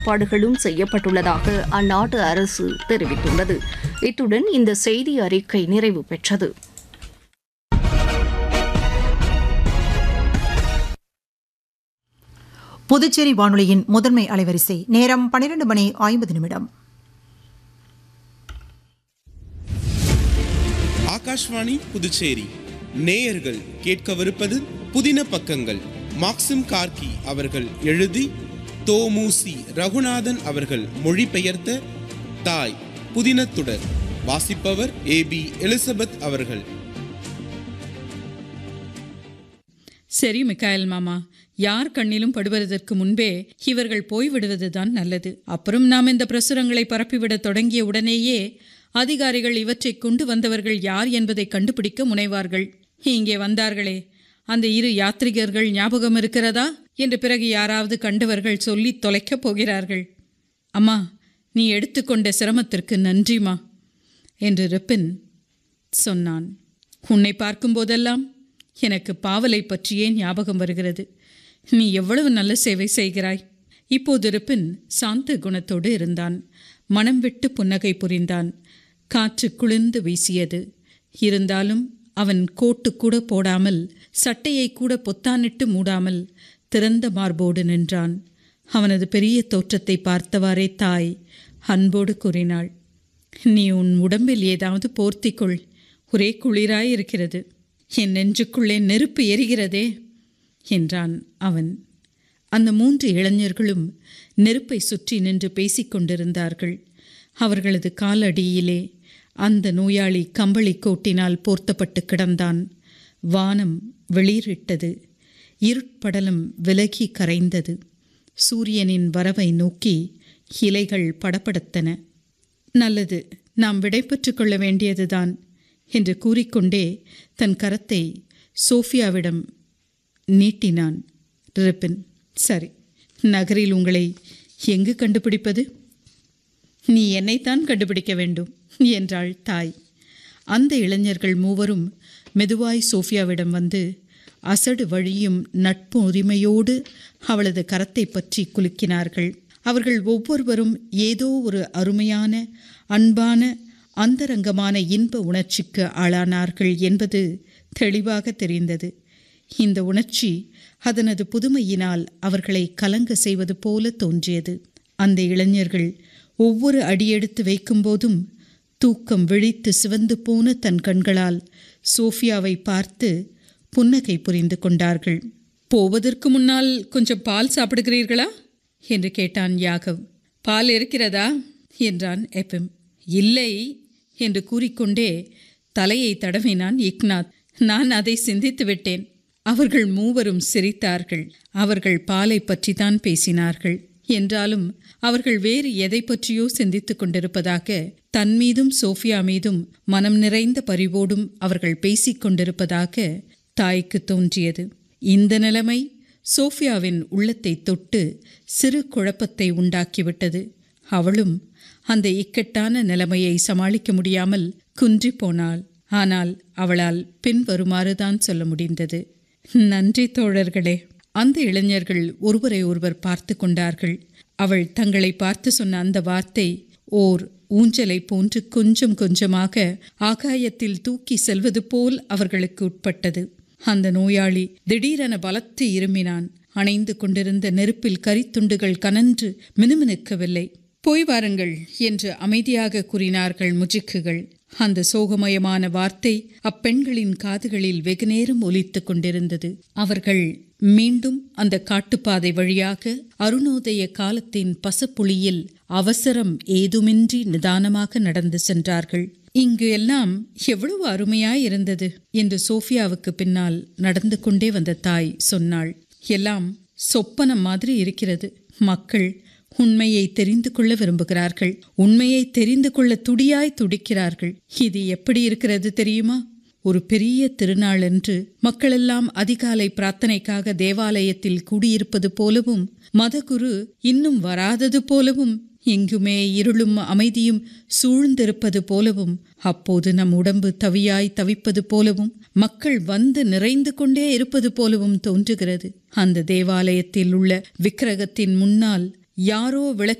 ஏற்பாடுகளும் செய்யப்பட்டுள்ளதாக அந்நாட்டு அரசு தெரிவித்துள்ளது இத்துடன் இந்த செய்தி அறிக்கை நிறைவு பெற்றது புதுச்சேரி வானொலியின் முதன்மை அலைவரிசை நேரம் பன்னிரண்டு மணி ஐம்பது நிமிடம் ஆகாஷ்வாணி புதுச்சேரி நேயர்கள் கேட்கவிருப்பது புதின பக்கங்கள் மாக்சிம் கார்கி அவர்கள் எழுதி தோமுசி ரகுநாதன் அவர்கள் மொழிபெயர்த்த தாய் புதினத்துடர் வாசிப்பவர் ஏ பி எலிசபெத் அவர்கள் சரி மிக்காயல் மாமா யார் கண்ணிலும் படுவதற்கு முன்பே இவர்கள் போய்விடுவதுதான் நல்லது அப்புறம் நாம் இந்த பிரசுரங்களை பரப்பிவிடத் தொடங்கிய உடனேயே அதிகாரிகள் இவற்றை கொண்டு வந்தவர்கள் யார் என்பதை கண்டுபிடிக்க முனைவார்கள் இங்கே வந்தார்களே அந்த இரு யாத்ரிகர்கள் ஞாபகம் இருக்கிறதா என்று பிறகு யாராவது கண்டவர்கள் சொல்லி தொலைக்கப் போகிறார்கள் அம்மா நீ எடுத்துக்கொண்ட சிரமத்திற்கு நன்றிமா என்று ரிப்பின் சொன்னான் உன்னை பார்க்கும்போதெல்லாம் எனக்கு பாவலை பற்றியே ஞாபகம் வருகிறது நீ எவ்வளவு நல்ல சேவை செய்கிறாய் இப்போது ரிப்பின் சாந்த குணத்தோடு இருந்தான் மனம் விட்டு புன்னகை புரிந்தான் காற்று குளிர்ந்து வீசியது இருந்தாலும் அவன் கோட்டு கூட போடாமல் சட்டையை கூட பொத்தானிட்டு மூடாமல் திறந்த மார்போடு நின்றான் அவனது பெரிய தோற்றத்தை பார்த்தவாறே தாய் அன்போடு கூறினாள் நீ உன் உடம்பில் ஏதாவது போர்த்திக்கொள் ஒரே குளிராய் இருக்கிறது என் நெஞ்சுக்குள்ளே நெருப்பு எரிகிறதே என்றான் அவன் அந்த மூன்று இளைஞர்களும் நெருப்பை சுற்றி நின்று பேசிக் கொண்டிருந்தார்கள் அவர்களது காலடியிலே அந்த நோயாளி கம்பளி கோட்டினால் போர்த்தப்பட்டு கிடந்தான் வானம் வெளிரிட்டது இருட்படலம் விலகி கரைந்தது சூரியனின் வரவை நோக்கி இலைகள் படபடத்தன நல்லது நாம் விடைபெற்றுக் கொள்ள வேண்டியதுதான் என்று கூறிக்கொண்டே தன் கரத்தை சோஃபியாவிடம் நீட்டினான் ரிப்பின் சரி நகரில் உங்களை எங்கு கண்டுபிடிப்பது நீ என்னைத்தான் கண்டுபிடிக்க வேண்டும் என்றாள் தாய் அந்த இளைஞர்கள் மூவரும் மெதுவாய் சோஃபியாவிடம் வந்து அசடு வழியும் நட்பு உரிமையோடு அவளது கரத்தை பற்றி குலுக்கினார்கள் அவர்கள் ஒவ்வொருவரும் ஏதோ ஒரு அருமையான அன்பான அந்தரங்கமான இன்ப உணர்ச்சிக்கு ஆளானார்கள் என்பது தெளிவாக தெரிந்தது இந்த உணர்ச்சி அதனது புதுமையினால் அவர்களை கலங்க செய்வது போல தோன்றியது அந்த இளைஞர்கள் ஒவ்வொரு அடியெடுத்து வைக்கும்போதும் தூக்கம் விழித்து சிவந்து போன தன் கண்களால் சோஃபியாவை பார்த்து புன்னகை புரிந்து கொண்டார்கள் போவதற்கு முன்னால் கொஞ்சம் பால் சாப்பிடுகிறீர்களா என்று கேட்டான் யாகவ் பால் இருக்கிறதா என்றான் எப்பிம் இல்லை என்று கூறிக்கொண்டே தலையை தடவினான் இக்னாத் நான் அதை சிந்தித்து விட்டேன் அவர்கள் மூவரும் சிரித்தார்கள் அவர்கள் பாலை பற்றித்தான் பேசினார்கள் என்றாலும் அவர்கள் வேறு எதை பற்றியோ சிந்தித்துக் கொண்டிருப்பதாக தன் மீதும் சோஃபியா மீதும் மனம் நிறைந்த பரிவோடும் அவர்கள் பேசிக் கொண்டிருப்பதாக தாய்க்கு தோன்றியது இந்த நிலைமை சோஃபியாவின் உள்ளத்தை தொட்டு சிறு குழப்பத்தை உண்டாக்கிவிட்டது அவளும் அந்த இக்கட்டான நிலைமையை சமாளிக்க முடியாமல் குன்றி போனாள் ஆனால் அவளால் பின்வருமாறுதான் சொல்ல முடிந்தது நன்றி தோழர்களே அந்த இளைஞர்கள் ஒருவரை ஒருவர் பார்த்து கொண்டார்கள் அவள் தங்களை பார்த்து சொன்ன அந்த வார்த்தை ஓர் ஊஞ்சலை போன்று கொஞ்சம் கொஞ்சமாக ஆகாயத்தில் தூக்கி செல்வது போல் அவர்களுக்கு உட்பட்டது அந்த நோயாளி திடீரென பலத்து இருமினான் அணைந்து கொண்டிருந்த நெருப்பில் கரித்துண்டுகள் கனன்று மினுமினுக்கவில்லை போய் வாருங்கள் என்று அமைதியாக கூறினார்கள் முஜிக்குகள் அந்த சோகமயமான வார்த்தை அப்பெண்களின் காதுகளில் வெகுநேரம் ஒலித்துக் கொண்டிருந்தது அவர்கள் மீண்டும் அந்த காட்டுப்பாதை வழியாக அருணோதய காலத்தின் பசப்புளியில் அவசரம் ஏதுமின்றி நிதானமாக நடந்து சென்றார்கள் இங்கு எல்லாம் எவ்வளவு அருமையாயிருந்தது என்று சோஃபியாவுக்கு பின்னால் நடந்து கொண்டே வந்த தாய் சொன்னாள் எல்லாம் சொப்பனம் மாதிரி இருக்கிறது மக்கள் உண்மையை தெரிந்து கொள்ள விரும்புகிறார்கள் உண்மையை தெரிந்து கொள்ள துடியாய் துடிக்கிறார்கள் இது எப்படி இருக்கிறது தெரியுமா ஒரு பெரிய திருநாள் என்று மக்களெல்லாம் அதிகாலை பிரார்த்தனைக்காக தேவாலயத்தில் கூடியிருப்பது போலவும் மதகுரு இன்னும் வராதது போலவும் எங்குமே இருளும் அமைதியும் சூழ்ந்திருப்பது போலவும் அப்போது நம் உடம்பு தவியாய் தவிப்பது போலவும் மக்கள் வந்து நிறைந்து கொண்டே இருப்பது போலவும் தோன்றுகிறது அந்த தேவாலயத்தில் உள்ள விக்கிரகத்தின் முன்னால் யாரோ விளக்கு